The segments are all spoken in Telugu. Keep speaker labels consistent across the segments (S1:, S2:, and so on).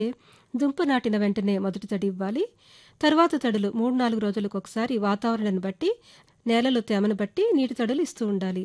S1: దుంప నాటిన వెంటనే మొదటి తడి ఇవ్వాలి తర్వాత తడులు మూడు నాలుగు రోజులకు ఒకసారి వాతావరణాన్ని బట్టి నేలలో తేమను బట్టి నీటి తడులు ఇస్తూ ఉండాలి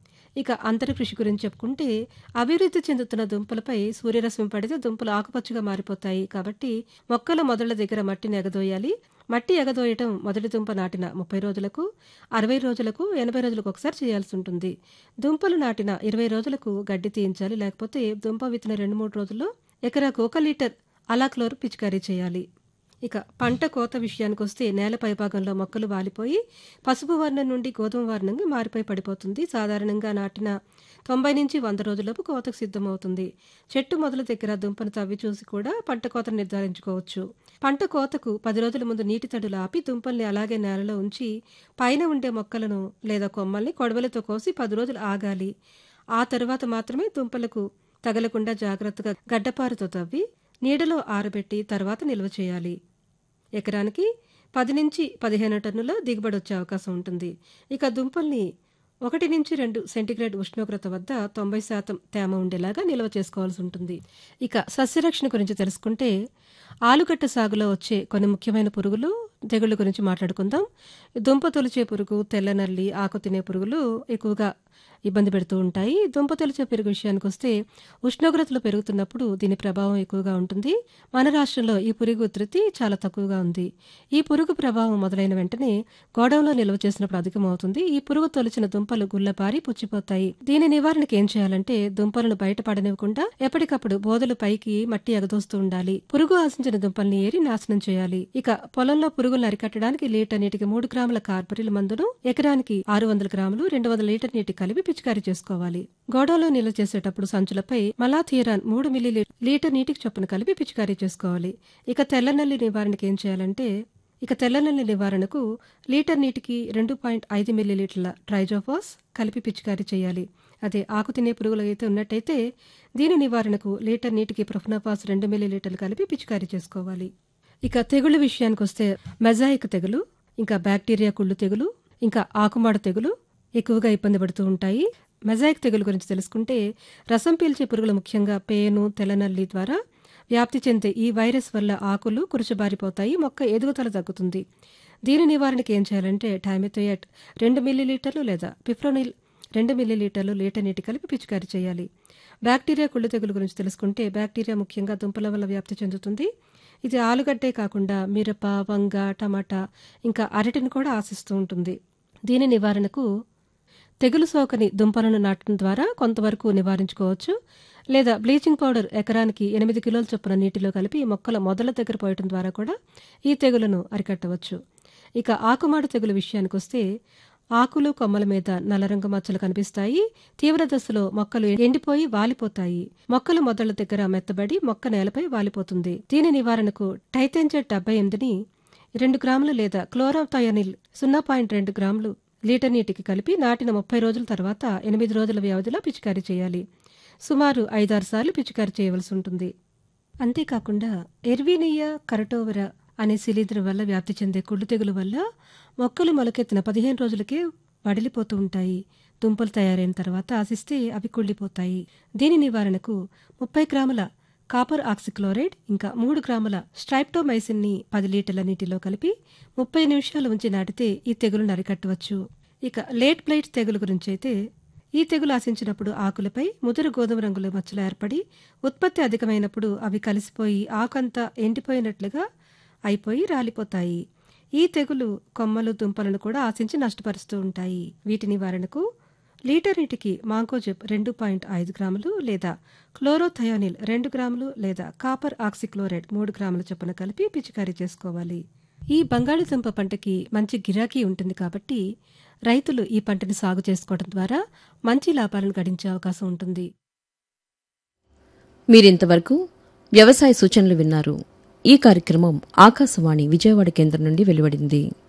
S1: ఇక అంతర కృషి గురించి చెప్పుకుంటే అభివృద్ధి చెందుతున్న దుంపలపై సూర్యరశ్మి పడితే దుంపలు ఆకుపచ్చగా మారిపోతాయి కాబట్టి మొక్కల మొదళ్ల దగ్గర మట్టిని ఎగదోయాలి మట్టి ఎగదోయటం మొదటి దుంప నాటిన ముప్పై రోజులకు అరవై రోజులకు ఎనభై రోజులకు ఒకసారి చేయాల్సి ఉంటుంది దుంపలు నాటిన ఇరవై రోజులకు గడ్డి తీయించాలి లేకపోతే దుంప విత్తిన రెండు మూడు రోజుల్లో ఎకరాకు ఒక లీటర్ అలాక్లోర్ పిచికారీ చేయాలి ఇక పంట కోత విషయానికి వస్తే నేల పైభాగంలో మొక్కలు వాలిపోయి పసుపు వర్ణం నుండి గోధుమ వర్ణంగా మారిపోయి పడిపోతుంది సాధారణంగా నాటిన తొంభై నుంచి వంద రోజులకు కోతకు సిద్ధమవుతుంది చెట్టు మొదల దగ్గర దుంపను తవ్వి చూసి కూడా పంట కోతను నిర్ధారించుకోవచ్చు పంట కోతకు పది రోజుల ముందు నీటి తడులు ఆపి దుంపల్ని అలాగే నేలలో ఉంచి పైన ఉండే మొక్కలను లేదా కొమ్మల్ని కొడవలతో కోసి పది రోజులు ఆగాలి ఆ తరువాత మాత్రమే దుంపలకు తగలకుండా జాగ్రత్తగా గడ్డపారుతో తవ్వి నీడలో ఆరబెట్టి తర్వాత నిల్వ చేయాలి ఎకరానికి పది నుంచి పదిహేను టన్నుల దిగుబడి వచ్చే అవకాశం ఉంటుంది ఇక దుంపల్ని ఒకటి నుంచి రెండు సెంటీగ్రేడ్ ఉష్ణోగ్రత వద్ద తొంభై శాతం తేమ ఉండేలాగా నిల్వ చేసుకోవాల్సి ఉంటుంది ఇక సస్యరక్షణ గురించి తెలుసుకుంటే ఆలుగడ్డ సాగులో వచ్చే కొన్ని ముఖ్యమైన పురుగులు తెగుళ్ళ గురించి మాట్లాడుకుందాం దుంప తొలిచే పురుగు తెల్లనల్లి ఆకు తినే పురుగులు ఎక్కువగా ఇబ్బంది పెడుతూ ఉంటాయి దుంప తొలిచే పురుగు విషయానికి వస్తే ఉష్ణోగ్రతలు పెరుగుతున్నప్పుడు దీని ప్రభావం ఎక్కువగా ఉంటుంది మన రాష్ట్రంలో ఈ పురుగు ఉధృతి చాలా తక్కువగా ఉంది ఈ పురుగు ప్రభావం మొదలైన వెంటనే గోడౌన్లో నిల్వ చేసినప్పుడు అధికమవుతుంది ఈ పురుగు తొలిచిన దుంపలు గుల్లబారి పుచ్చిపోతాయి దీని నివారణకు ఏం చేయాలంటే దుంపలను బయటపడనివ్వకుండా ఎప్పటికప్పుడు బోదలు పైకి మట్టి ఎగదోస్తూ ఉండాలి పురుగు ఆశించిన దుంపల్ని ఏరి నాశనం చేయాలి ఇక పొలంలో పురుగులను అరికట్టడానికి లీటర్ నీటికి మూడు గ్రాముల కార్బరిల్ మందును ఎకరానికి ఆరు వందల గ్రాములు రెండు వందల లీటర్ నీటి కలిపి పిచికారీ చేసుకోవాలి గోడలో నిల్వ చేసేటప్పుడు సంచులపై మలాథియరాన్ మూడు మిల్లీ లీటర్ నీటికి చొప్పున కలిపి పిచికారీ చేసుకోవాలి ఇక తెల్లనల్లి నివారణకి ఏం చేయాలంటే ఇక తెల్లనల్లి నివారణకు లీటర్ నీటికి రెండు పాయింట్ ఐదు మిల్లీలీటర్ల ట్రైజోఫాస్ కలిపి పిచికారీ చేయాలి అదే ఆకు తినే పురుగులు అయితే ఉన్నట్టయితే దీని నివారణకు లీటర్ నీటికి ప్రొఫ్నోఫాస్ రెండు మిల్లీలీటర్లు కలిపి పిచికారీ చేసుకోవాలి ఇక తెగుళ్ళ విషయానికి వస్తే మెజాయిక్ తెగులు ఇంకా బ్యాక్టీరియా కుళ్ళు తెగులు ఇంకా ఆకుమాడ తెగులు ఎక్కువగా ఇబ్బంది పడుతూ ఉంటాయి మెజాయిక్ తెగులు గురించి తెలుసుకుంటే రసం పీల్చే పురుగులు ముఖ్యంగా పేను తెల్లనల్లి ద్వారా వ్యాప్తి చెందే ఈ వైరస్ వల్ల ఆకులు కురుచబారిపోతాయి మొక్క ఎదుగుదల తగ్గుతుంది దీని నివారణకి ఏం చేయాలంటే టామిథోయట్ రెండు మిల్లీలీటర్లు లేదా పిఫ్రోనిల్ రెండు మిల్లీలీటర్లు లీటర్ నీటి కలిపి పిచికారీ చేయాలి బ్యాక్టీరియా కుళ్ళు తెగులు గురించి తెలుసుకుంటే బ్యాక్టీరియా ముఖ్యంగా దుంపల వల్ల వ్యాప్తి చెందుతుంది ఇది ఆలుగడ్డే కాకుండా మిరప వంగ టమాటా ఇంకా అరటిని కూడా ఆశిస్తూ ఉంటుంది దీని నివారణకు తెగులు సోకని దుంపలను నాటడం ద్వారా కొంతవరకు నివారించుకోవచ్చు లేదా బ్లీచింగ్ పౌడర్ ఎకరానికి ఎనిమిది కిలోల చొప్పున నీటిలో కలిపి మొక్కల మొదల దగ్గర పోయటం ద్వారా కూడా ఈ తెగులను అరికట్టవచ్చు ఇక ఆకుమాడు తెగులు విషయానికి వస్తే ఆకులు కొమ్మల మీద నల్లరంగు మచ్చలు కనిపిస్తాయి తీవ్ర దశలో మొక్కలు ఎండిపోయి వాలిపోతాయి మొక్కల మొదళ్ల దగ్గర మెత్తబడి మొక్క నేలపై వాలిపోతుంది దీని నివారణకు టైతెంజెట్ డెబ్బై ఎనిమిదిని రెండు గ్రాములు లేదా క్లోరోథయానిల్ సున్నా పాయింట్ రెండు గ్రాములు లీటర్ నీటికి కలిపి నాటిన ముప్పై రోజుల తర్వాత ఎనిమిది రోజుల వ్యవధిలో పిచికారీ చేయాలి సుమారు ఐదారు సార్లు పిచికారీ చేయవలసి ఉంటుంది అంతేకాకుండా ఎర్వీనియా కరటోవరా అనే శిలీంధ్రం వల్ల వ్యాప్తి చెందే కుళ్ళు తెగులు వల్ల మొక్కలు మొలకెత్తిన పదిహేను రోజులకే వడిలిపోతూ ఉంటాయి దుంపలు తయారైన తర్వాత ఆశిస్తే అవి కుళ్ళిపోతాయి దీని నివారణకు ముప్పై గ్రాముల కాపర్ ఆక్సిక్లోరైడ్ ఇంకా మూడు గ్రాముల స్ట్రైప్టోమైసిన్ ని పది లీటర్ల నీటిలో కలిపి ముప్పై నిమిషాలు ఉంచి నాటితే ఈ తెగులును అరికట్టవచ్చు ఇక లేట్ బ్లైట్ తెగులు గురించి అయితే ఈ తెగులు ఆశించినప్పుడు ఆకులపై ముదురు గోధుమ రంగులో మచ్చలు ఏర్పడి ఉత్పత్తి అధికమైనప్పుడు అవి కలిసిపోయి ఆకంతా ఎండిపోయినట్లుగా అయిపోయి రాలిపోతాయి ఈ తెగులు కొమ్మలు దుంపలను కూడా ఆశించి నష్టపరుస్తూ ఉంటాయి వీటి నివారణకు లీటర్ నీటికి మాంకోజెబ్ రెండు పాయింట్ ఐదు గ్రాములు లేదా క్లోరోథయోనిల్ రెండు గ్రాములు లేదా కాపర్ ఆక్సిక్లోరైడ్ మూడు గ్రాముల చొప్పున కలిపి పిచికారీ చేసుకోవాలి ఈ బంగాళదుంప పంటకి మంచి గిరాకీ ఉంటుంది కాబట్టి రైతులు ఈ పంటని సాగు చేసుకోవడం ద్వారా మంచి లాభాలను గడించే అవకాశం ఉంటుంది
S2: మీరింతవరకు వ్యవసాయ సూచనలు విన్నారు ఈ కార్యక్రమం ఆకాశవాణి విజయవాడ కేంద్రం నుండి వెలువడింది